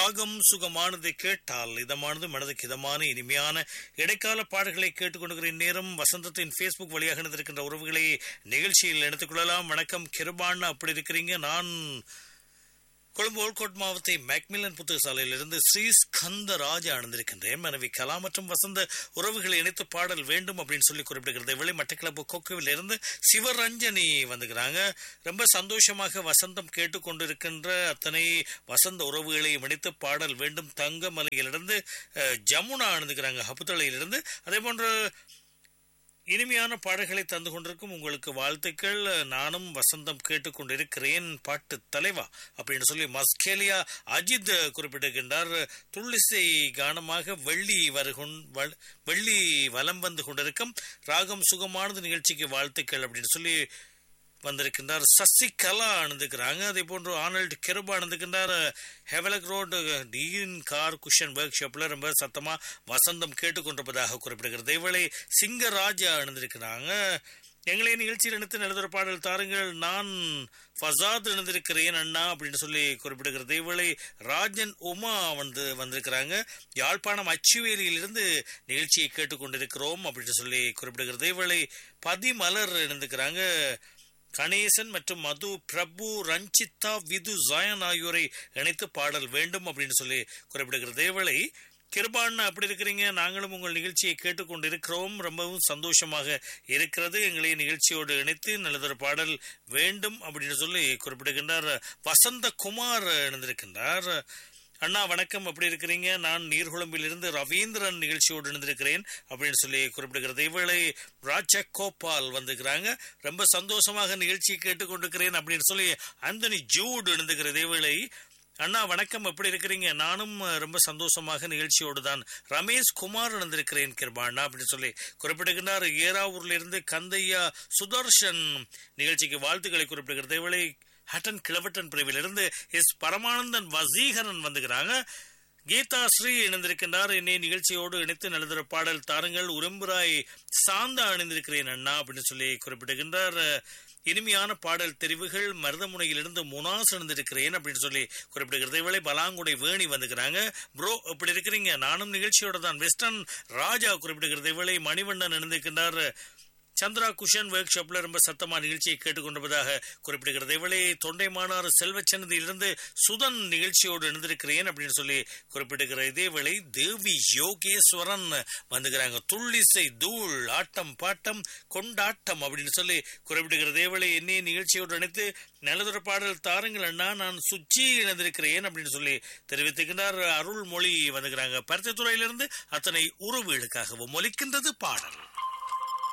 ராகம் சுகமானதை கேட்டால் இதமானது மனதுக்கு இதமான இனிமையான இடைக்கால பாடல்களை கேட்டுக்கொண்டிருக்கிற நேரம் வசந்தத்தின் ஃபேஸ்புக் வழியாக இணைந்திருக்கின்ற உறவுகளை நிகழ்ச்சியில் எடுத்துக் கொள்ளலாம் வணக்கம் கிருபான் அப்படி இருக்கிறீங்க நான் கொழும்பு ஓல்கோட் மாவட்டத்தை மேக்மில்லன் புத்தக சாலையிலிருந்து ஸ்ரீ ஸ்கந்த ராஜா அணிந்திருக்கின்றேன் மனைவி கலா மற்றும் வசந்த உறவுகளை இணைத்து பாடல் வேண்டும் அப்படின்னு சொல்லி குறிப்பிடுகிறது வெளி மட்டக்கிளப்பு கொக்குவில் இருந்து சிவரஞ்சனி வந்துக்கிறாங்க ரொம்ப சந்தோஷமாக வசந்தம் கேட்டுக்கொண்டிருக்கின்ற அத்தனை வசந்த உறவுகளை இணைத்து பாடல் வேண்டும் தங்கமலையிலிருந்து அஹ், ஜமுனா அணிந்துக்கிறாங்க ஹப்புத்தளையிலிருந்து அதே போன்று இனிமையான பாடல்களை தந்து கொண்டிருக்கும் உங்களுக்கு வாழ்த்துக்கள் நானும் வசந்தம் கேட்டுக்கொண்டிருக்கிறேன் பாட்டு தலைவா அப்படின்னு சொல்லி மஸ்கேலியா அஜித் குறிப்பிட்டிருக்கின்றார் துள்ளிசை கானமாக வெள்ளி வருகொண் வ- வெள்ளி வலம் வந்து கொண்டிருக்கும் ராகம் சுகமானது நிகழ்ச்சிக்கு வாழ்த்துக்கள் அப்படின்னு சொல்லி வந்திருக்கின்றார் சசிகலா அணிந்துக்கிறாங்க அதே போன்று ஆனல்ட் கெருபா அணிந்துக்கின்றார் Havelock road Dean car cushion work ஷாப்ல ரொம்ப சத்தமா வசந்தம் கேட்டுக்கொண்டிருப்பதாக குறிப்பிடுகிறது இவளை சிங்கராஜா அணிந்திருக்கிறாங்க எங்களை நிகழ்ச்சியில் இணைத்து நல்லதொரு பாடல் தாருங்கள் நான் ஃபசாத் இணைந்திருக்கிறேன் அண்ணா அப்படின்னு சொல்லி குறிப்பிடுகிறது இவளை ராஜன் உமா வந்து வந்திருக்கிறாங்க யாழ்ப்பாணம் அச்சுவேலியிலிருந்து நிகழ்ச்சியை கேட்டுக்கொண்டிருக்கிறோம் அப்படின்னு சொல்லி குறிப்பிடுகிறது இவளை பதிமலர் இணைந்திருக்கிறாங்க கணேசன் மற்றும் மது பிரபு ரஞ்சிதா விது ஜாயன் ஆகியோரை இணைத்து பாடல் வேண்டும் அப்படின்னு சொல்லி குறிப்பிடுகிறது இதேவேளை கிருபான் அப்படி இருக்கிறீங்க நாங்களும் உங்கள் நிகழ்ச்சியை கேட்டுக்கொண்டு இருக்கிறோம் ரொம்பவும் சந்தோஷமாக இருக்கிறது எங்களை நிகழ்ச்சியோடு இணைத்து நல்லதொரு பாடல் வேண்டும் அப்படின்னு சொல்லி குறிப்பிடுகின்றார் வசந்த குமார் இணைந்திருக்கின்றார் அண்ணா வணக்கம் எப்படி இருக்கிறீங்க நான் நீர்குழம்பிலிருந்து ரவீந்திரன் நிகழ்ச்சியோடு இணைந்திருக்கிறேன் அப்படின்னு சொல்லி குறிப்பிடுகிறது இவளை ராஜகோபால் வந்துக்கிறாங்க ரொம்ப சந்தோஷமாக நிகழ்ச்சியை கேட்டுக்கொண்டிருக்கிறேன் அப்படின்னு சொல்லி ஆந்தனி ஜூட் இணைந்துக்கிறது இவளை அண்ணா வணக்கம் எப்படி இருக்கிறீங்க நானும் அஹ், ரொம்ப சந்தோஷமாக நிகழ்ச்சியோடு தான் ரமேஷ் குமார் இணைந்திருக்கிறேன் கிருபாண்ணா அப்படின்னு சொல்லி குறிப்பிடுகின்றார் ஏராவூர்ல இருந்து கந்தையா சுதர்ஷன் நிகழ்ச்சிக்கு வாழ்த்துக்களை குறிப்பிடுகிறது இவளை ஹட்டன் கிழவட்டன் பிரிவிலிருந்து எஸ் பரமானந்தன் வசீகரன் வந்துக்கிறாங்க கீதா ஸ்ரீ இணைந்திருக்கின்றார் என்னை நிகழ்ச்சியோடு இணைத்து நல்லதொரு பாடல் தாருங்கள் உரும்புராய் சாந்தா அணிந்திருக்கிறேன் அண்ணா அப்படின்னு சொல்லி குறிப்பிடுகின்றார் இனிமையான பாடல் தெரிவுகள் மருதமுனையிலிருந்து முனாஸ் இணைந்திருக்கிறேன் அப்படின்னு சொல்லி குறிப்பிடுகிறது இவளை பலாங்குடை வேணி வந்துக்கிறாங்க ப்ரோ எப்படி இருக்கிறீங்க நானும் நிகழ்ச்சியோட தான் வெஸ்டர்ன் ராஜா குறிப்பிடுகிறது இவளை மணிவண்ணன் இணைந்திருக்கின்றார் சந்திரா குஷன் ஒர்க் ஷாப்ல ரொம்ப சத்தமா நிகழ்ச்சியை கேட்டுக்கொண்டிருப்பதாக குறிப்பிடுகிறது இவளே தொண்டைமானார் செல்வச்சன்னதியிலிருந்து சுதன் நிகழ்ச்சியோடு இணைந்திருக்கிறேன் அப்படின்னு சொல்லி குறிப்பிடுகிற இதேவேளை தேவி யோகேஸ்வரன் வந்துக்கிறாங்க துள்ளிசை தூள் ஆட்டம் பாட்டம் கொண்டாட்டம் அப்படின்னு சொல்லி குறிப்பிடுகிற இதேவேளை என்னைய நிகழ்ச்சியோடு இணைத்து நல்லதொரு பாடல் தாருங்கள் அண்ணா நான் சுச்சி இணைந்திருக்கிறேன் அப்படின்னு சொல்லி தெரிவித்துக்கின்றார் அருள்மொழி வந்துக்கிறாங்க பருத்தித்துறையிலிருந்து அத்தனை உறவுகளுக்காகவும் ஒலிக்கின்றது பாடல்